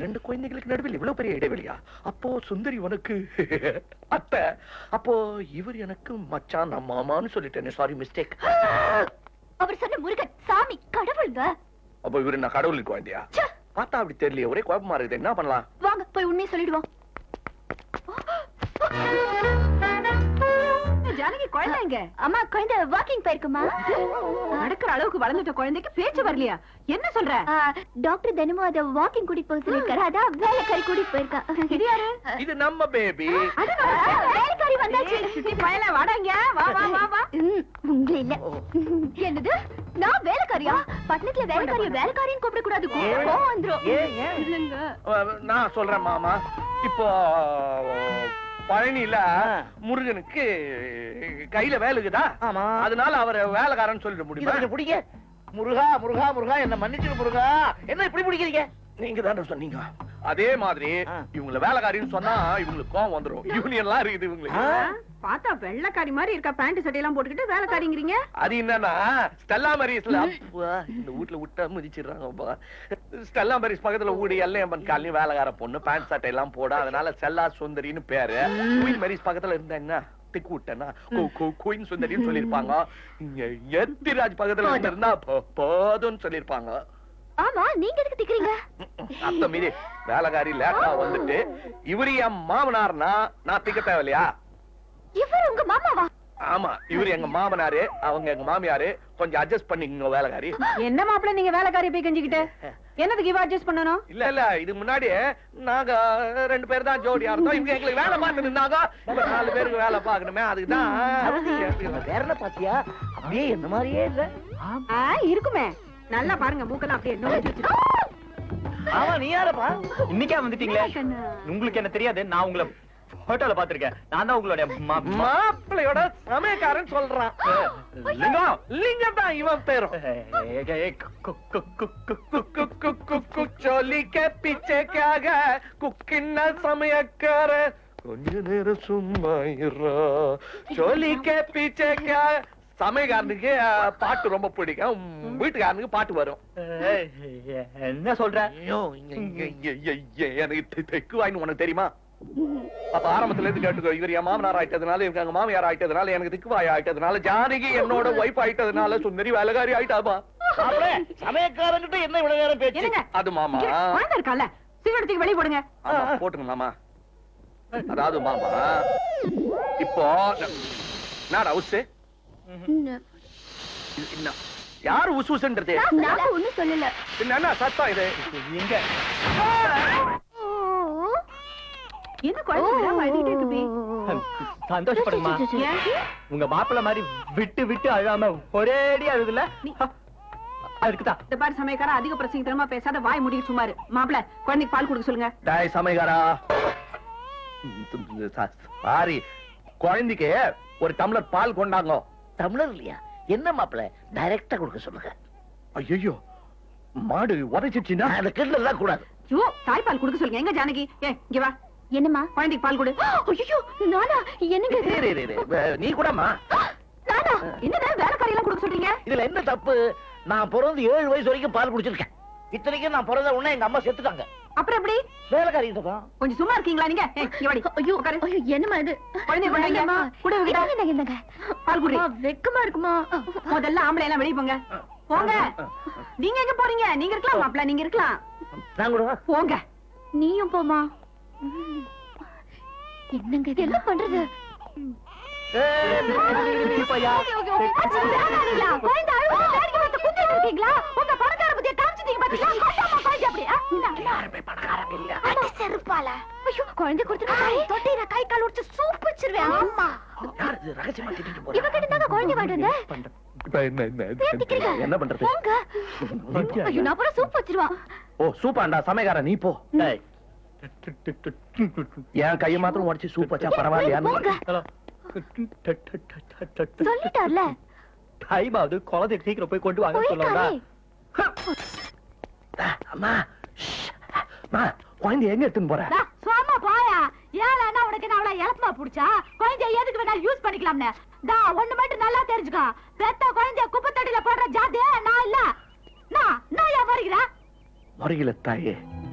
ரெண்டு குழந்தைகளுக்கு நடுவில் இவ்வளவு பெரிய இடைவெளியா அப்போ சுந்தரி உனக்கு அத்தை அப்போ இவர் எனக்கு மச்சான் நான் மாமான்னு சொல்லிட்டேனே சாரி மிஸ்டேக் அவர் சொன்ன முருகன் சாமி கடவுளுங்க அப்போ இவரு நான் கடவுளுக்கு குழந்தையா ச்சே, பார்த்தா அப்படி தெரியல ஒரே குழப்பமா இருக்குது என்ன பண்ணலாம் வாங்க போய் உண்மையை சொல்லிடுவோம் ஜானகி குழந்தைங்க அம்மா குழந்தை வாக்கிங் போயிருக்குமா நடக்கிற அளவுக்கு வளர்ந்துட்ட குழந்தைக்கு பேச்சு வரலையா என்ன சொல்ற ஆ, டாக்டர் தினமும் அத வாக்கிங் கூட்டிட்டு போக சொல்லிருக்காரு அதான் வேலைக்காரி கூட்டிட்டு போயிருக்கா இது யாரு இது நம்ம பேபி அது நம்ம ஆ, வேலைக்காரி வந்தாச்சு சித்தி பயல வாடாங்க வா வா வா வா ம், உங்களை இல்ல என்னது நான் வேலைக்காரியா பட்டணத்துல வேலைக்காரிய வேலைக்காரின்னு கூப்பிட கூடாது கோவம் வந்துரும் இல்லங்க நான் சொல்றேன் மாமா இப்போ பழனியில முருகனுக்கு கையில வேலுக்குதா ஆமா அதனால அவரை வேலைக்காரன்னு சொல்லிட முடியுமா இதை கொஞ்சம் பிடிங்க முருகா முருகா முருகா என்ன மன்னிச்சிடு முருகா என்ன இப்படி பிடிக்கிறீங்க நீங்க தானே சொன்னீங்க அதே மாதிரி ஆ. இவங்கள வேலைக்காரின்னு சொன்னா இவங்களுக்கு கோவம் வந்துரும் யூனியன்லாம் இருக்குது இவங்களுக்கு பார்த்தா வெள்ளக்காரி மாதிரி இருக்கா பேண்ட் சட்டையெல்லாம் போட்டுக்கிட்டு வேலைக்காரிங்கிறீங்க அது என்னன்னா ஸ்டெல்லா மரிஸ்ல அப்பா, இந்த வீட்ல விட்டா மிதிச்சிடுறாங்கப்பா ஸ்டெல்லா மரிஸ் பக்கத்துல ஊடி எல்லையம்மன் காலனி வேலைக்கார பொண்ணு பேண்ட் சட்டை எல்லாம் போட அதனால செல்லா சுந்தரின்னு பேரு குயின் மரிஸ் பக்கத்துல இருந்தாங்கன்னா திக்கு விட்டேன்னா குயின் சுந்தரின்னு சொல்லிருப்பாங்க இங்க எத்திராஜ் பக்கத்துல இருந்திருந்தா போ- போதும்னு சொல்லிருப்பாங்க ஆமா நீங்க எதுக்கு திக்கிறீங்க அத்த மீறி வேலைக்காரி லேட்டா வந்துட்டு இவரு என் மாமனார்னா நான் திக்க தேவையில்லையா இவர் உங்க மாமாவா ஆமா இவரு எங்க மாமனாரு அவங்க எங்க மாமியாரு கொஞ்சம் அட்ஜஸ்ட் பண்ணிக்கங்க வேலைக்காரி என்ன மாப்பிள்ள நீங்க வேலைக்காரி போய் கெஞ்சிக்கிட்டு என்னதுக்கு இவ அட்ஜஸ்ட் பண்ணணும் இல்ல இல்ல இது முன்னாடி நாங்க ரெண்டு பேர் தான் ஜோடியா இருந்தோம் இவங்க எங்களுக்கு வேலை பார்த்து நின்னாங்க இப்ப நாலு பேருக்கு வேலை பார்க்கணுமே அதுக்குதான் வேற என்ன பாத்தியா அப்படியே என்ன மாதிரியே இல்ல ஆ, இருக்குமே நல்லா பாருங்க மூக்கெல்லாம் அப்படியே நோக்கி வச்சிருக்கு ஆமா நீ யாரப்பா இன்னைக்கே வந்துட்டீங்களே உங்களுக்கு என்ன தெரியாது நான் உங்களை போட்டோல பாத்திருக்கேன் நான் தான் உங்களுடைய மா- மா- மாப்பிள்ளையோட சமயக்காரன் சொல்றான் லிங்கம் லிங்கம் தான் இவன் பேரும் ஏய், ஏய், கு- கு- கு- கு- கு- कुक कुक कुक कुक चोली के पीछे क्या गया कुकिन சமயக்கார கொஞ்ச நேரம் சும்மா இருடா. சோலி கே பீச்சே கே சமயக்காரனுக்கு அஹ், பாட்டு ரொம்ப பிடிக்கும் உம், வீட்டுக்காரனுக்கு பாட்டு வரும் ஏய், என்ன சொல்ற ஐயோ, இங்க, இங்க, இங்க, இங்க, இங்க, எனக்கு தெ- தெக்கு வாயின்னு உனக்கு தெரியுமா அப்ப ஆரம்பத்துல இருந்து கேட்டுக்கோ இவர் என் மாமனார் ஆயிட்டதுனால இவங்க எங்க மாமியார் ஆயிட்டதுனால எனக்கு திக்குவாய் ஆயிட்டதுனால ஜானகி என்னோட ஒய்ஃப் ஆயிட்டதுனால சுந்தரி வேலைக்காரி ஆயிட்டாப்பா மாப்பிள சமயக்காரங்கிட்ட என்ன இவ்வளவு நேரம் பேச்சு என்னங்க அது மாமா இங்க குழந்தை இருக்கால சிகரெட்டுக்கு வெளிய போடுங்க ஆமா, போட்டுங்க மாமா அதாவது மாமா இப்போ நான் ஹவுஸ் யாரு உசு உசுன்றது நான் ஒண்ணும் சொல்லல பின்ன என்ன சத்தம் இது எங்க என்ன குழந்தை விடாம அழுதுகிட்டே இருக்கு இப்படி? சந்தோஷப்படுமா ஏன்? உங்க மாப்பிள்ள மாதிரி விட்டு விட்டு அழாம ஒரேடி அழுதுல அதுக்குதான் இந்த பாரு சமயக்காரன் அதிக பிரசங்கத்தனமா பேசாத வாய் முடிக்க சும்மாரு மாப்பிள குழந்தைக்கு பால் கொடுக்க சொல்லுங்க டாய் சமைகாரா சாரி குழந்தைக்கு ஒரு டம்ளர் பால் கொண்டாங்க தமிழர் இல்லையா என்ன மாப்பிள டைரக்டா கொடுக்க சொல்லுங்க ஐயோ மாடு உதைச்சிச்சுன்னா அந்த கிண்டல் எல்லாம் கூடாது ஐயோ தாய்ப்பால் கொடுக்க சொல்லுங்க எங்க ஜானகி ஏ இங்க வா என்னம்மா குழந்தைக்கு பால் கொடு ஐயோ நானா என்னங்க இது? இரு, இரு, இரு. வே- நீ கூடமா நானா என்ன வேலைக்காரி எல்லாம் கொடுக்க சொல்றீங்க இதுல என்ன தப்பு நான் பிறந்து ஏழு வயசு வரைக்கும் பால் குடிச்சிருக்கேன் இத்தனைக்கும் நான் பிறந்த உடனே எங்க அம்மா செத்துட்டாங்க அப்புறம் எப்படி வேலைக்காரி தான் கொஞ்சம் சும்மா இருக்கீங்களா நீங்க ஏய், இங்க வாடி ஐயோ உட்காரு. ஐயோ என்னம்மா இது குழந்தைய கொண்டாங்க. வேண்டாம்மா. குடு இவகிட்ட. இந்தாங்க, இந்தாங்க, இந்தாங்க. பால் குடி அம்மா, வெக்கமா இருக்குமா முதல்ல ஆம்பளை எல்லாம் வெளிய போங்க போங்க நீங்க எங்க போறீங்க நீங்க இருக்கலாம் மாப்பிள நீங்க இருக்கலாம் நான் கூட வா. போங்க நீயும் போமா ம். என்னங்க இது என்ன பண்றது சித்திப்பையா. அச்சோ, வேணாங்களா? குழந்தை அழுகுது, வேடிக்கை பார்த்து குந்திட்டு இருக்கீங்களா? உங்க பணக்கார புத்தியை காமிச்சிட்டீங்க பாத்தீங்களா? காட்டாம குழந்தை அப்படி, ஆ? இந்தா. அடி செருப்பால. ஐயோ, குழந்தை கொடுத்துருக்காங்க. தொட்டியில கை கால் உடைச்சு சூப் வச்சிருவேன். ஆமா. யார் இது ரகசியமா திட்டிட்டு போறா? இவகிட்ட தாங்க குழந்தை வாங்கிட்டு வந்தேன். இப்ப என்ன என்ன ஏன் திக்கிறீங்க? என்ன பண்றது போங்க. ஐயோ, நான் அப்புறம் சூப் வச்சிருவான். ஓ சூப்பாண்டா சமயக்காரன் நீ போ ஏய். என் கையை மாத்திரம் உடச்சு சூப் வச்சா போங்க. பரவாயில்லையா ஹலோ. சொல்லிட்டார்ல. டைம் ஆகுது குழந்தை சீக்கிரம் போய் கொண்டு வாங்க சொல்லலாம் போயிருக்காரே. அம்மா ஷ். அம்மா குழந்தை எங்க எடுத்துன்னு போற டா, சும்மா போயா ஏலன்னா உனக்கு என்ன அவ்வளவு இழப்பமா புடிச்சா குழந்தைய எதுக்கு வேணா யூஸ் பண்ணிக்கலாம்னு டா ஒண்ணு மட்டும் நல்லா தெரிஞ்சுக்கோ பெத்த குழந்தைய குப்பை தட்டில போடுற ஜாதி நான் இல்ல நான் நான் ஏன் வருகிறேன் முறையில தாயே